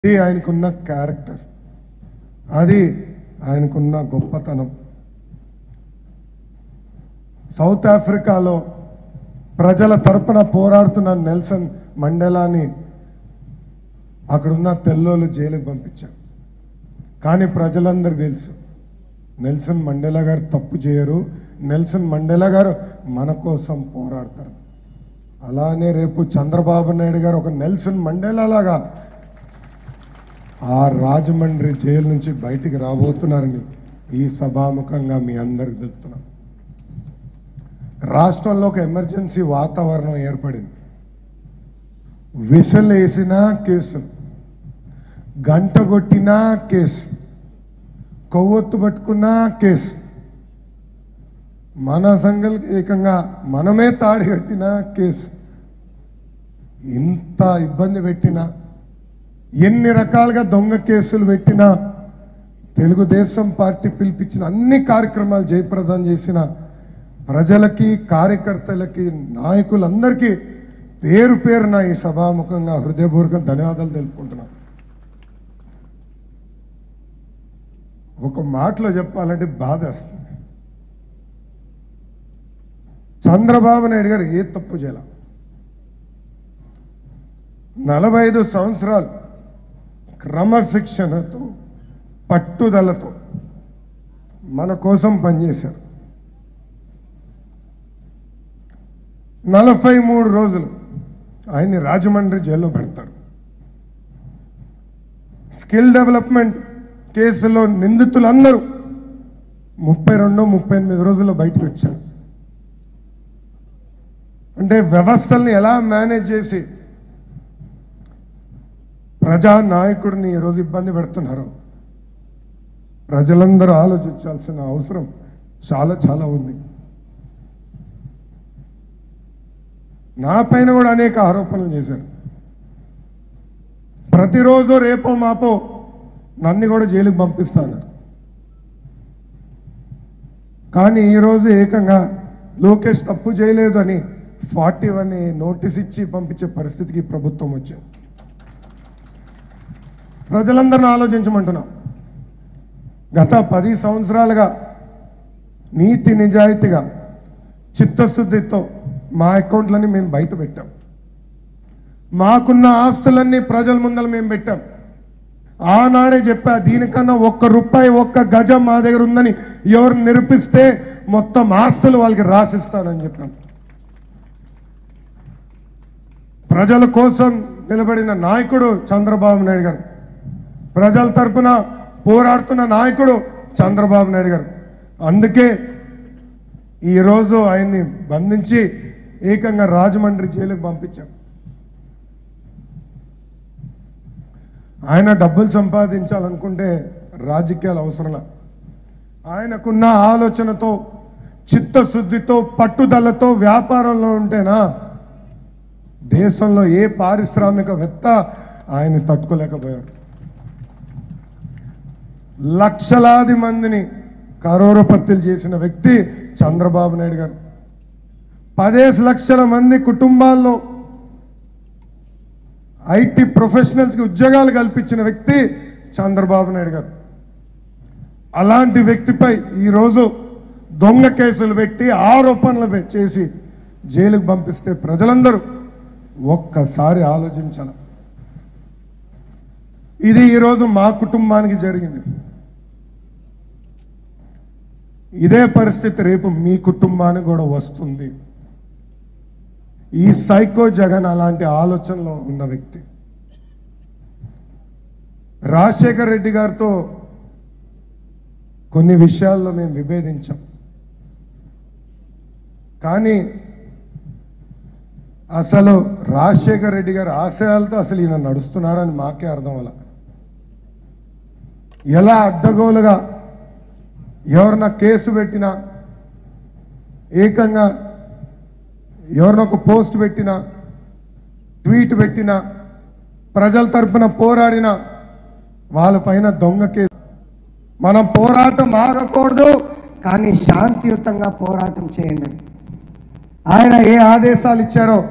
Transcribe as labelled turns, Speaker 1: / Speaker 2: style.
Speaker 1: అది ఆయనకున్న క్యారెక్టర్ అది ఆయనకున్న గొప్పతనం సౌత్ ఆఫ్రికాలో ప్రజల తరపున పోరాడుతున్న నెల్సన్ మండేలాని అక్కడున్న తెల్లోలు జైలుకు పంపించారు కానీ ప్రజలందరికీ తెలుసు నెల్సన్ మండేలా గారు తప్పు చేయరు నెల్సన్ మండేలా గారు మన కోసం పోరాడతారు అలానే రేపు చంద్రబాబు నాయుడు గారు ఒక నెల్సన్ మండేలా లాగా ఆ రాజమండ్రి జైలు నుంచి బయటికి రాబోతున్నారని ఈ సభాముఖంగా మీ అందరికి తెలుపుతున్నాం రాష్ట్రంలో ఒక ఎమర్జెన్సీ వాతావరణం ఏర్పడింది విషల్ వేసిన కేసు గంట కొట్టినా కేసు కొవ్వొత్తు పట్టుకున్నా కేసు మన సంఘాలకి ఏకంగా మనమే తాడి కట్టిన కేసు ఇంత ఇబ్బంది పెట్టినా ఎన్ని రకాలుగా దొంగ కేసులు పెట్టినా తెలుగుదేశం పార్టీ పిలిపించిన అన్ని కార్యక్రమాలు జయప్రదం చేసిన ప్రజలకి కార్యకర్తలకి నాయకులందరికీ పేరు పేరున ఈ సభాముఖంగా హృదయపూర్వక ధన్యవాదాలు తెలుపుకుంటున్నాను ఒక మాటలో చెప్పాలంటే బాధ వస్తుంది చంద్రబాబు నాయుడు గారు ఏ తప్పు చేయాల నలభై ఐదు సంవత్సరాలు క్రమశిక్షణతో పట్టుదలతో మన కోసం పనిచేశారు నలభై మూడు రోజులు ఆయన్ని రాజమండ్రి జైల్లో పెడతారు స్కిల్ డెవలప్మెంట్ కేసులో నిందితులందరూ ముప్పై రెండు ముప్పై ఎనిమిది రోజుల్లో బయటకు వచ్చారు అంటే వ్యవస్థల్ని ఎలా మేనేజ్ చేసి ప్రజా నాయకుడిని ఈరోజు ఇబ్బంది పెడుతున్నారు ప్రజలందరూ ఆలోచించాల్సిన అవసరం చాలా చాలా ఉంది నా పైన కూడా అనేక ఆరోపణలు చేశారు ప్రతిరోజు రేపో మాపో నన్ను కూడా జైలుకి పంపిస్తాను కానీ ఈరోజు ఏకంగా లోకేష్ తప్పు చేయలేదు అని ఫార్టీ వన్ నోటీస్ ఇచ్చి పంపించే పరిస్థితికి ప్రభుత్వం వచ్చింది ప్రజలందరిని ఆలోచించమంటున్నాం గత పది సంవత్సరాలుగా నీతి నిజాయితీగా చిత్తశుద్ధితో మా అకౌంట్లని మేము బయట పెట్టాం మాకున్న ఆస్తులన్నీ ప్రజల ముందర మేము పెట్టాం ఆనాడే చెప్పా దీనికన్నా ఒక్క రూపాయి ఒక్క గజం మా దగ్గర ఉందని ఎవరు నిరూపిస్తే మొత్తం ఆస్తులు వాళ్ళకి రాసిస్తానని చెప్పాం ప్రజల కోసం నిలబడిన నాయకుడు చంద్రబాబు నాయుడు గారు ప్రజల తరపున పోరాడుతున్న నాయకుడు చంద్రబాబు నాయుడు గారు అందుకే ఈరోజు ఆయన్ని బంధించి ఏకంగా రాజమండ్రి జైలుకు పంపించాం ఆయన డబ్బులు సంపాదించాలనుకుంటే రాజకీయాలు అవసరంలా ఆయనకున్న ఆలోచనతో చిత్తశుద్ధితో పట్టుదలతో వ్యాపారంలో ఉంటేనా దేశంలో ఏ పారిశ్రామికవేత్త ఆయన్ని తట్టుకోలేకపోయారు లక్షలాది మందిని కరోరపత్తులు చేసిన వ్యక్తి చంద్రబాబు నాయుడు గారు పదేసి లక్షల మంది కుటుంబాల్లో ఐటీ ప్రొఫెషనల్స్కి ఉద్యోగాలు కల్పించిన వ్యక్తి చంద్రబాబు నాయుడు గారు అలాంటి వ్యక్తిపై ఈరోజు దొంగ కేసులు పెట్టి ఆరోపణలు పె- చేసి జైలుకు పంపిస్తే ప్రజలందరూ ఒక్కసారి ఆలోచించాలి ఇది ఈరోజు మా కుటుంబానికి జరిగింది ఇదే పరిస్థితి రేపు మీ కుటుంబానికి కూడా వస్తుంది ఈ సైకో జగన్ అలాంటి ఆలోచనలో ఉన్న వ్యక్తి రాజశేఖర్ రెడ్డి గారితో కొన్ని విషయాల్లో మేము విభేదించాం కానీ అసలు రాజశేఖర్ రెడ్డి గారి ఆశయాలతో అసలు ఈయన నడుస్తున్నాడని మాకే అర్థం అలా ఎలా అడ్డగోలుగా ఎవరన్నా కేసు పెట్టినా ఏకంగా ఎవరినో ఒక పోస్ట్ పెట్టినా ట్వీట్ పెట్టినా ప్రజల తరపున పోరాడినా వాళ్ళపైన దొంగ కేసు
Speaker 2: మనం పోరాటం ఆగకూడదు కానీ శాంతియుతంగా పోరాటం చేయండి
Speaker 1: ఆయన ఏ ఆదేశాలు ఇచ్చారో